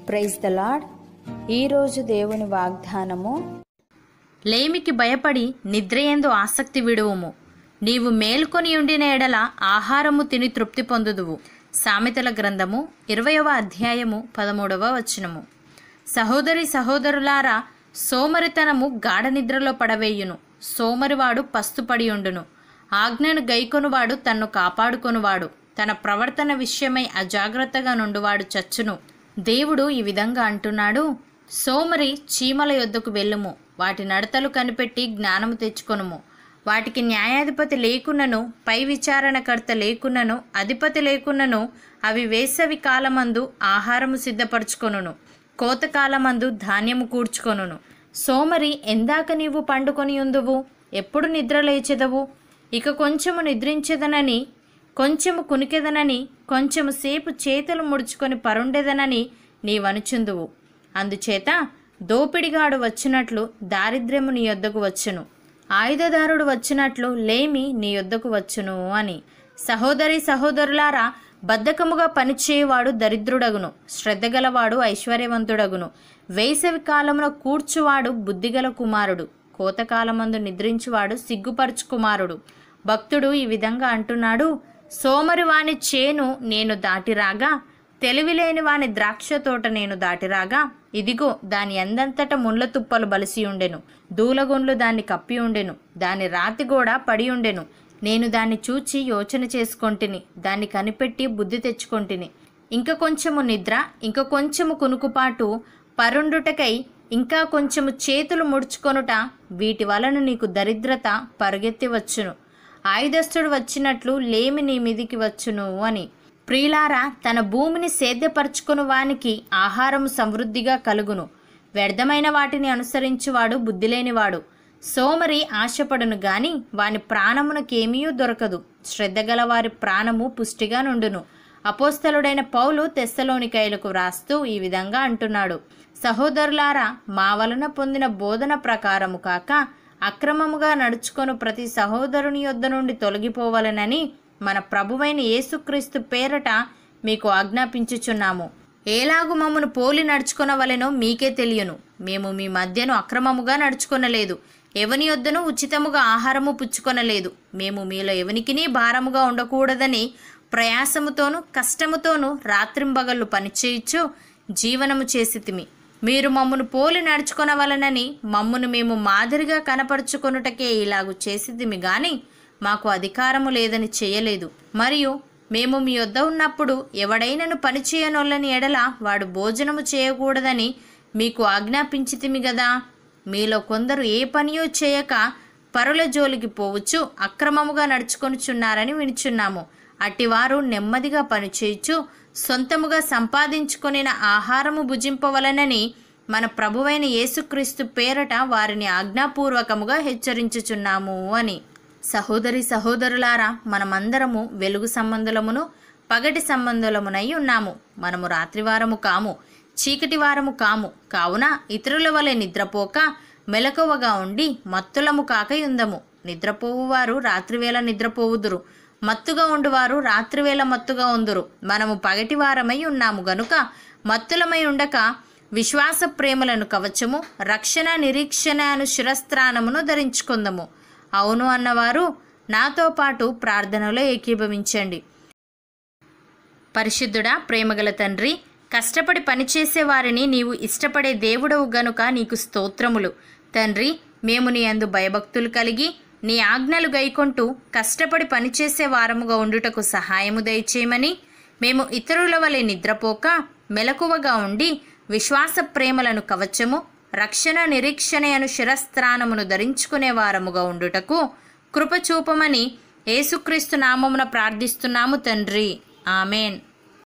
praise the lord ఈరోజు దేవుని వాగ్దానము లేమికి భయపడి నిద్రయందు ఆసక్తి విడువుము నీవు మేల్కొని ఉండిన ఎడల ఆహారము తిని తృప్తి పొందుదువు సామెతల గ్రంథము ఇరవయవ అధ్యాయము పదమూడవ వచనము సహోదరి సహోదరులారా సోమరితనము గాఢ నిద్రలో పడవేయును సోమరివాడు పస్తుపడి ఉండును ఆజ్ఞను గైకొనువాడు తన్ను కాపాడుకొనువాడు తన ప్రవర్తన విషయమై అజాగ్రత్తగా నుండువాడు చచ్చును దేవుడు ఈ విధంగా అంటున్నాడు సోమరి చీమల యొద్దకు వెళ్ళుము వాటి నడతలు కనిపెట్టి జ్ఞానము తెచ్చుకొనుము వాటికి న్యాయాధిపతి లేకున్నను పై విచారణకర్త లేకున్నను అధిపతి లేకున్నను అవి వేసవి కాలమందు ఆహారము సిద్ధపరచుకొనును కోతకాలమందు ధాన్యము కూర్చుకొనును సోమరి ఎందాక నీవు పండుకొని ఉందువు ఎప్పుడు నిద్ర లేచెదవు ఇక కొంచెము నిద్రించెదనని కొంచెము కునికెదనని కొంచెము సేపు చేతులు ముడుచుకొని పరుండెదనని నీవనుచుందువు అందుచేత దోపిడిగాడు వచ్చినట్లు దారిద్ర్యము నీ యొద్దకు వచ్చును ఆయుధదారుడు వచ్చినట్లు లేమి నీ యొద్దకు వచ్చును అని సహోదరి సహోదరులారా బద్ధకముగా పనిచేయువాడు దరిద్రుడగును శ్రద్ధగలవాడు ఐశ్వర్యవంతుడగును వేసవి కాలమున కూర్చువాడు బుద్ధిగల కుమారుడు కోతకాలమందు నిద్రించువాడు సిగ్గుపరచు కుమారుడు భక్తుడు ఈ విధంగా అంటున్నాడు సోమరి వాని చేను నేను దాటిరాగా తెలివిలేని వాని ద్రాక్ష తోట నేను దాటిరాగా ఇదిగో దాని ఎందంతట ముళ్ళ తుప్పలు బలిసి ఉండెను దూలగొండ్లు దాన్ని కప్పి ఉండెను దాని రాతి కూడా పడి ఉండెను నేను దాన్ని చూచి యోచన చేసుకొంటిని దాన్ని కనిపెట్టి బుద్ధి తెచ్చుకొంటిని ఇంక కొంచెము నిద్ర ఇంక కొంచెము కునుకుపాటు పరుండుటకై ఇంకా కొంచెము చేతులు ముడుచుకొనుట వీటి వలన నీకు దరిద్రత పరుగెత్తి వచ్చును ఆయుధస్తుడు వచ్చినట్లు లేమి నీ మీదికి వచ్చును అని ప్రియులారా తన భూమిని సేద్యపరచుకుని వానికి ఆహారం సమృద్ధిగా కలుగును వ్యర్థమైన వాటిని అనుసరించువాడు బుద్ధిలేనివాడు సోమరి ఆశపడును గాని వాని ప్రాణమునకేమీ దొరకదు శ్రద్ధగల వారి ప్రాణము పుష్టిగా నుండును అపోస్తలుడైన పౌలు తెస్సలోనికైలకు వ్రాస్తూ ఈ విధంగా అంటున్నాడు సహోదరులారా మా వలన పొందిన బోధన ప్రకారము కాక అక్రమముగా నడుచుకొను ప్రతి సహోదరుని యొద్ద నుండి తొలగిపోవలనని మన ప్రభువైన యేసుక్రీస్తు పేరట మీకు ఆజ్ఞాపించుచున్నాము ఏలాగు మమ్మను పోలి నడుచుకొనవలెనో మీకే తెలియను మేము మీ మధ్యను అక్రమముగా నడుచుకొనలేదు ఎవని యొద్దను ఉచితముగా ఆహారము పుచ్చుకొనలేదు మేము మీలో ఎవనికినీ భారముగా ఉండకూడదని ప్రయాసముతోనూ కష్టముతోనూ రాత్రింబగళ్ళు పనిచేయచ్చు జీవనము చేసితిమి మీరు మమ్మను పోలి నడుచుకొనవలనని మమ్మును మేము మాదిరిగా కనపరుచుకొనుటకే ఇలాగు చేసిదిమి గాని మాకు అధికారము లేదని చేయలేదు మరియు మేము మీ వద్ద ఉన్నప్పుడు ఎవడైనను పని చేయనొల్లని ఎడల వాడు భోజనము చేయకూడదని మీకు ఆజ్ఞాపించితిమి గదా మీలో కొందరు ఏ పనియో చేయక పరుల జోలికి పోవచ్చు అక్రమముగా నడుచుకొనుచున్నారని వినుచున్నాము అటివారు నెమ్మదిగా పనిచేయచ్చు సొంతముగా సంపాదించుకొనిన ఆహారము భుజింపవలనని మన ప్రభువైన యేసుక్రీస్తు పేరట వారిని ఆజ్ఞాపూర్వకముగా హెచ్చరించుచున్నాము అని సహోదరి సహోదరులారా మనమందరము వెలుగు సంబంధులమును పగటి సంబంధులమునై ఉన్నాము మనము రాత్రివారము కాము చీకటి వారము కాము కావున ఇతరుల వలె నిద్రపోక మెలకువగా ఉండి మత్తులము కాక యుందము నిద్రపోవువారు రాత్రివేళ నిద్రపోవుదురు మత్తుగా ఉండువారు రాత్రివేళ మత్తుగా ఉందురు మనము పగటి వారమై ఉన్నాము గనుక మత్తులమై ఉండక విశ్వాస ప్రేమలను కవచము రక్షణ నిరీక్షణ అను శిరస్త్రానమును ధరించుకుందము అవును అన్నవారు నాతో పాటు ప్రార్థనలో ఏకీభవించండి పరిశుద్ధుడా ప్రేమగల తండ్రి కష్టపడి పనిచేసే వారిని నీవు ఇష్టపడే దేవుడవు గనుక నీకు స్తోత్రములు తండ్రి మేము నీ అందు భయభక్తులు కలిగి నీ ఆజ్ఞలు గైకొంటూ కష్టపడి పనిచేసే వారముగా ఉండుటకు సహాయము దయచేయమని మేము ఇతరుల వలె నిద్రపోక మెలకువగా ఉండి విశ్వాస ప్రేమలను కవచము రక్షణ నిరీక్షణ అను శిరస్త్రానమును ధరించుకునే వారముగా ఉండుటకు కృప చూపమని యేసుక్రీస్తు నామమున ప్రార్థిస్తున్నాము తండ్రి ఆమెన్